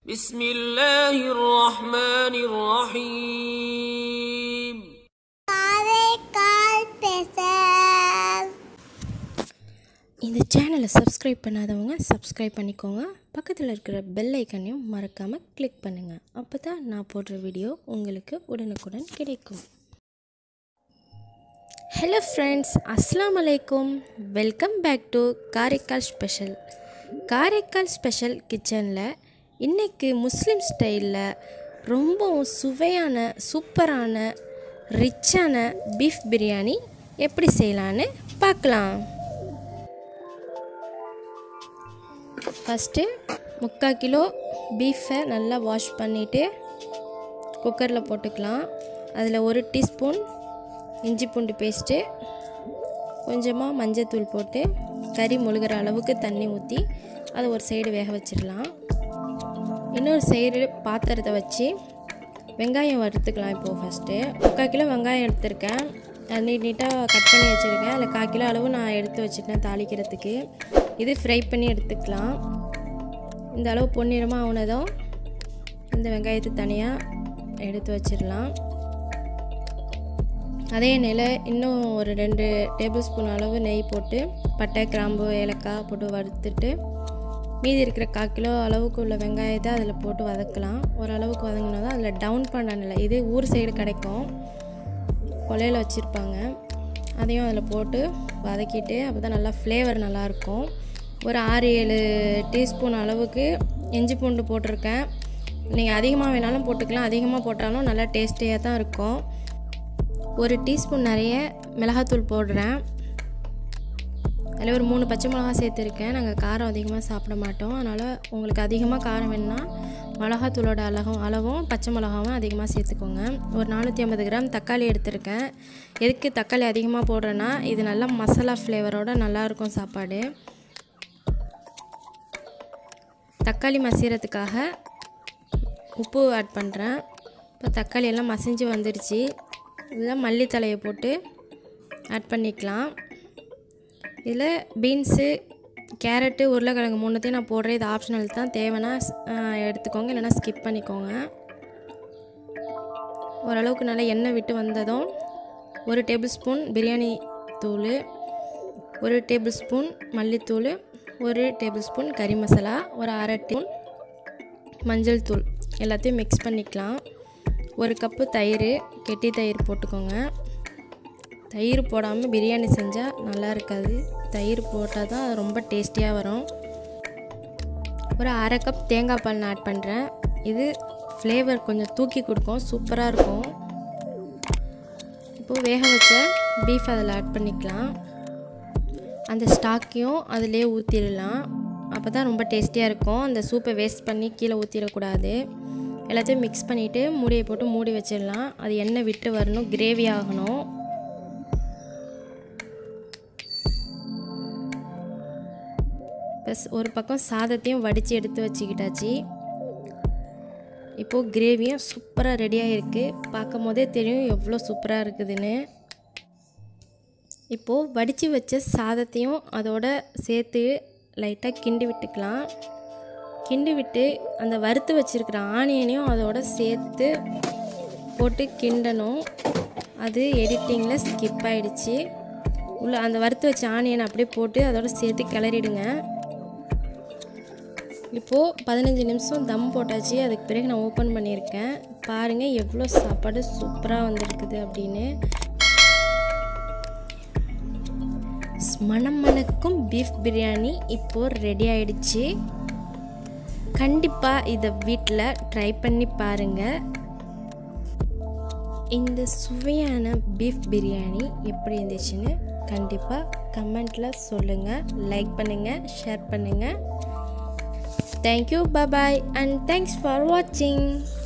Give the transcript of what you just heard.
بسم الله الرحمن الرحيم Karaikal Bessel இந்த சேனலை subscribe பண்ணாதவங்க சப்ஸ்கிரைப் பண்ணிக்கோங்க பக்கத்தில் இருக்கிற பெல் ஐக்கனையும் மறக்காமல் கிளிக் பண்ணுங்கள் அப்போ தான் நான் போடுற வீடியோ உங்களுக்கு உடனுக்குடன் கிடைக்கும் ஹலோ ஃப்ரெண்ட்ஸ் அஸ்ஸலாமு அலைக்கும் welcome back to Karaikal special Karaikal special கிச்சனில் இன்றைக்கி முஸ்லீம் ஸ்டைலில் ரொம்பவும் சுவையான சூப்பரான ரிச்சான பீஃப் பிரியாணி எப்படி செய்யலான்னு பார்க்கலாம் ஃபஸ்ட்டு முக்கால் கிலோ பீஃபை நல்லா வாஷ் பண்ணிவிட்டு குக்கரில் போட்டுக்கலாம் அதில் ஒரு டீஸ்பூன் இஞ்சி பூண்டு பேஸ்ட்டு கொஞ்சமாக மஞ்சத்தூள் போட்டு கறி முழுகிற அளவுக்கு தண்ணி ஊற்றி அதை ஒரு சைடு வேக வச்சிடலாம் இன்னொரு சைடு பாத்திரத்தை வச்சு வெங்காயம் வறுத்துக்கலாம் இப்போது ஃபஸ்ட்டு முக்கால் கிலோ வெங்காயம் எடுத்திருக்கேன் அது நீட் நீட்டாக கட் பண்ணி வச்சுருக்கேன் அதில் கால் கிலோ அளவு நான் எடுத்து வச்சுட்டேன் தாளிக்கிறதுக்கு இது ஃப்ரை பண்ணி எடுத்துக்கலாம் இந்த அளவு பொன்னிறமாக ஆனதும் இந்த வெங்காயத்தை தனியாக எடுத்து வச்சிடலாம் அதே எண்ணெயில் இன்னும் ஒரு ரெண்டு டேபிள் ஸ்பூன் அளவு நெய் போட்டு பட்டை கிராம்பு ஏலக்காய் போட்டு வறுத்துட்டு மீதி இருக்கிற கால் கிலோ அளவுக்கு உள்ள வெங்காயத்தை அதில் போட்டு வதக்கலாம் ஓரளவுக்கு வதங்கினா தான் அதில் டவுன் பண்ணல இது ஊர் சைடு கிடைக்கும் கொலையில் வச்சுருப்பாங்க அதையும் அதில் போட்டு வதக்கிட்டு அப்போ தான் நல்லா ஃப்ளேவர் நல்லாயிருக்கும் ஒரு ஆறு ஏழு டீஸ்பூன் அளவுக்கு இஞ்சி பூண்டு போட்டிருக்கேன் நீங்கள் அதிகமாக வேணாலும் போட்டுக்கலாம் அதிகமாக போட்டாலும் நல்லா டேஸ்டியாக தான் இருக்கும் ஒரு டீஸ்பூன் நிறைய மிளகாத்தூள் போடுறேன் அதில் ஒரு மூணு பச்சை மிளகா சேர்த்துருக்கேன் நாங்கள் காரம் அதிகமாக சாப்பிட மாட்டோம் அதனால் உங்களுக்கு அதிகமாக காரம் வேணுன்னா மிளகாத்தூளோட அளவும் அளவும் பச்சை மிளகாவும் அதிகமாக சேர்த்துக்கோங்க ஒரு நானூற்றி ஐம்பது கிராம் தக்காளி எடுத்திருக்கேன் எதுக்கு தக்காளி அதிகமாக போடுறேன்னா இது நல்லா மசாலா ஃப்ளேவரோட நல்லாயிருக்கும் சாப்பாடு தக்காளி மசிகிறதுக்காக உப்பு ஆட் பண்ணுறேன் இப்போ தக்காளி எல்லாம் மசிஞ்சு வந்துடுச்சு இதில் மல்லித்தலையை போட்டு ஆட் பண்ணிக்கலாம் இதில் பீன்ஸு கேரட்டு உருளைக்கிழங்கு மூணுத்தையும் நான் போடுறேன் இது ஆப்ஷனல் தான் தேவைன்னா ஆஹ், எடுத்துக்கோங்க இல்லைன்னா ஸ்கிப் பண்ணிக்கோங்க ஓரளவுக்கு நல்லா எண்ணெய் விட்டு வந்ததும் ஒரு டேபிள் ஸ்பூன் பிரியாணி தூள் ஒரு டேபிள் ஸ்பூன் மல்லித்தூள் ஒரு டேபிள் ஸ்பூன் கறி மசாலா ஒரு அரை டீஸ்பூன் மஞ்சள் தூள் எல்லாத்தையும் மிக்ஸ் பண்ணிக்கலாம் ஒரு கப்பு தயிர் கெட்டி தயிர் போட்டுக்கோங்க தயிர் போடாமல் பிரியாணி செஞ்சால் நல்லா இருக்காது தயிர் போட்டால் தான் அது ரொம்ப டேஸ்டியாக வரும் ஒரு அரை கப் தேங்காய் பால் நான் ஆட் பண்ணுறேன் இது ஃப்ளேவர் கொஞ்சம் தூக்கி கொடுக்கும் சூப்பராக இருக்கும் இப்போது வேக வச்ச பீஃப் அதில் ஆட் பண்ணிக்கலாம் அந்த ஸ்டாக்கையும் அதிலே ஊற்றிடலாம் அப்போ தான் ரொம்ப டேஸ்டியாக இருக்கும் அந்த சூப்பை வேஸ்ட் பண்ணி கீழே ஊற்றிடக்கூடாது எல்லாத்தையும் மிக்ஸ் பண்ணிவிட்டு மூடியை போட்டு மூடி வச்சிடலாம் அது எண்ணெய் விட்டு வரணும் கிரேவி ஆகணும் ப்ளஸ் ஒரு பக்கம் சாதத்தையும் வடித்து எடுத்து வச்சுக்கிட்டாச்சு இப்போது கிரேவியும் சூப்பராக ரெடியாக இருக்குது பார்க்கும் போதே தெரியும் எவ்வளோ சூப்பராக இருக்குதுன்னு இப்போது வடித்து வச்ச சாதத்தையும் அதோட சேர்த்து லைட்டாக கிண்டி விட்டுக்கலாம் கிண்டி விட்டு அந்த வறுத்து வச்சுருக்கிற ஆனியனையும் அதோட சேர்த்து போட்டு கிண்டணும் அது எடிட்டிங்கில் ஸ்கிப் ஆயிடுச்சு உள்ள அந்த வறுத்து வச்ச ஆனியனை அப்படியே போட்டு அதோட சேர்த்து கிளறிடுங்க இப்போது பதினஞ்சு நிமிஷம் தம் போட்டாச்சு அதுக்கு பிறகு நான் ஓப்பன் பண்ணியிருக்கேன் பாருங்கள் எவ்வளோ சாப்பாடு சூப்பராக வந்திருக்குது அப்படின்னு மணம் மணக்கும் பீஃப் பிரியாணி இப்போது ரெடி ஆயிடுச்சு கண்டிப்பாக இதை வீட்டில் ட்ரை பண்ணி பாருங்கள் இந்த சுவையான பீஃப் பிரியாணி எப்படி இருந்துச்சுன்னு கண்டிப்பாக கமெண்ட்டில் சொல்லுங்கள் லைக் பண்ணுங்கள் ஷேர் பண்ணுங்கள் thank you bye and thanks for வாட்சிங்